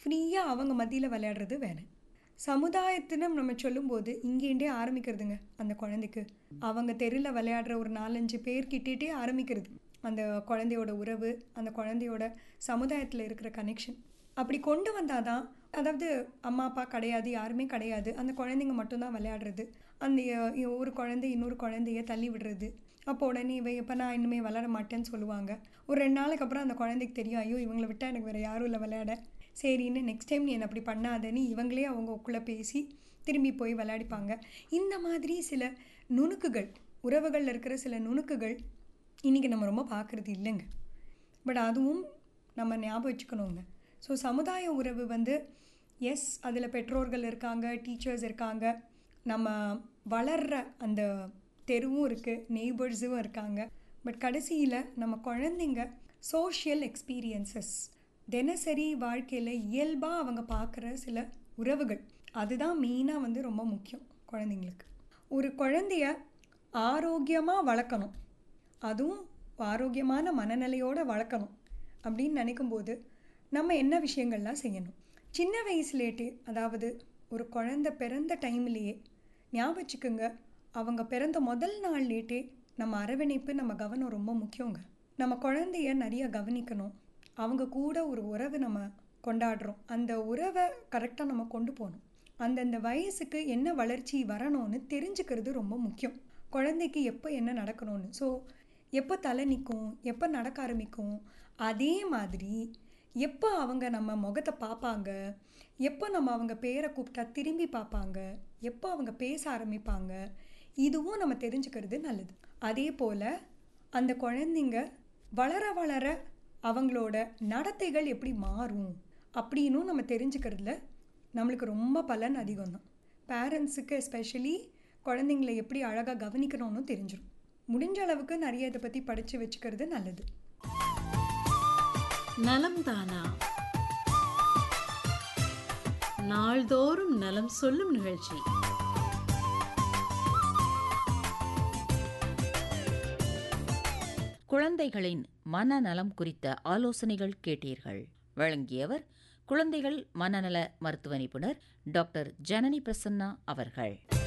ஃப்ரீயாக அவங்க மத்தியில் விளையாடுறது வேறு சமுதாயத்தினம் நம்ம சொல்லும்போது இங்கேண்டே ஆரம்பிக்கிறதுங்க அந்த குழந்தைக்கு அவங்க தெருவில் விளையாடுற ஒரு நாலஞ்சு பேர்கிட்டே ஆரம்பிக்கிறது அந்த குழந்தையோட உறவு அந்த குழந்தையோட சமுதாயத்தில் இருக்கிற கனெக்ஷன் அப்படி கொண்டு வந்தால் தான் அதாவது அம்மா அப்பா கிடையாது யாருமே கிடையாது அந்த குழந்தைங்க மட்டும்தான் விளையாடுறது அந்த அஹ், ஒரு குழந்தை இன்னொரு குழந்தைய தள்ளி விடுறது அப்போ உடனே இவ எப்போ நான் இன்னுமே விளையாட மாட்டேன்னு சொல்லுவாங்க ஒரு ரெண்டு நாளுக்கு அப்புறம் அந்த குழந்தைக்கு தெரியும் ஐயோ இவங்களை விட்டால் எனக்கு வேறு யாரும் இல்லை விளையாட சரின்னு நெக்ஸ்ட் டைம் நீ என்னை அப்படி பண்ணாதன்னு இவங்களே அவங்கக்குள்ளே பேசி திரும்பி போய் விளையாடிப்பாங்க இந்த மாதிரி சில நுணுக்குகள் உறவுகளில் இருக்கிற சில நுணுக்குகள் இன்றைக்கி நம்ம ரொம்ப பார்க்குறது இல்லைங்க பட் அதுவும் நம்ம ஞாபகம் வச்சுக்கணுங்க ஸோ சமுதாய உறவு வந்து எஸ் அதில் பெற்றோர்கள் இருக்காங்க டீச்சர்ஸ் இருக்காங்க நம்ம வளர்ற அந்த தெருவும் இருக்குது நெய்பர்ஸும் இருக்காங்க பட் கடைசியில் நம்ம குழந்தைங்க சோஷியல் எக்ஸ்பீரியன்சஸ் தினசரி வாழ்க்கையில் இயல்பாக அவங்க பார்க்குற சில உறவுகள் அதுதான் மெயினாக வந்து ரொம்ப முக்கியம் குழந்தைங்களுக்கு ஒரு குழந்தைய ஆரோக்கியமாக வளர்க்கணும் அதுவும் ஆரோக்கியமான மனநிலையோடு வளர்க்கணும் அப்படின்னு நினைக்கும்போது நம்ம என்ன விஷயங்கள்லாம் செய்யணும் சின்ன வயசுலேட்டே அதாவது ஒரு குழந்தை பிறந்த டைம்லேயே ஞாபகம் வச்சுக்கோங்க அவங்க பிறந்த முதல் நாள்லேட்டே நம்ம அரவணைப்பு நம்ம கவனம் ரொம்ப முக்கியங்க நம்ம குழந்தைய நிறைய கவனிக்கணும் அவங்க கூட ஒரு உறவு நம்ம கொண்டாடுறோம் அந்த உறவை கரெக்டாக நம்ம கொண்டு போகணும் அந்தந்த வயசுக்கு என்ன வளர்ச்சி வரணும்னு தெரிஞ்சுக்கிறது ரொம்ப முக்கியம் குழந்தைக்கு எப்போ என்ன நடக்கணும்னு ஸோ எப்போ தலை நிற்கும் எப்போ நடக்க ஆரம்பிக்கும் அதே மாதிரி எப்போ அவங்க நம்ம முகத்தை பார்ப்பாங்க எப்போ நம்ம அவங்க பேரை கூப்பிட்டா திரும்பி பார்ப்பாங்க எப்போ அவங்க பேச ஆரம்பிப்பாங்க இதுவும் நம்ம தெரிஞ்சுக்கிறது நல்லது அதே போல் அந்த குழந்தைங்க வளர வளர அவங்களோட நடத்தைகள் எப்படி மாறும் அப்படின்னும் நம்ம தெரிஞ்சுக்கிறதுல நம்மளுக்கு ரொம்ப பலன் அதிகம் தான் பேரண்ட்ஸுக்கு எஸ்பெஷலி குழந்தைங்கள எப்படி அழகாக கவனிக்கணும்னு தெரிஞ்சிடும் முடிஞ்ச அளவுக்கு நிறைய இதை பற்றி படித்து வச்சுக்கிறது நல்லது நலம் தானா நாள்தோறும் நலம் சொல்லும் நிகழ்ச்சி குழந்தைகளின் மனநலம் குறித்த ஆலோசனைகள் கேட்டீர்கள் வழங்கியவர் குழந்தைகள் மனநல மருத்துவ நிபுணர் டாக்டர் ஜனனி பிரசன்னா அவர்கள்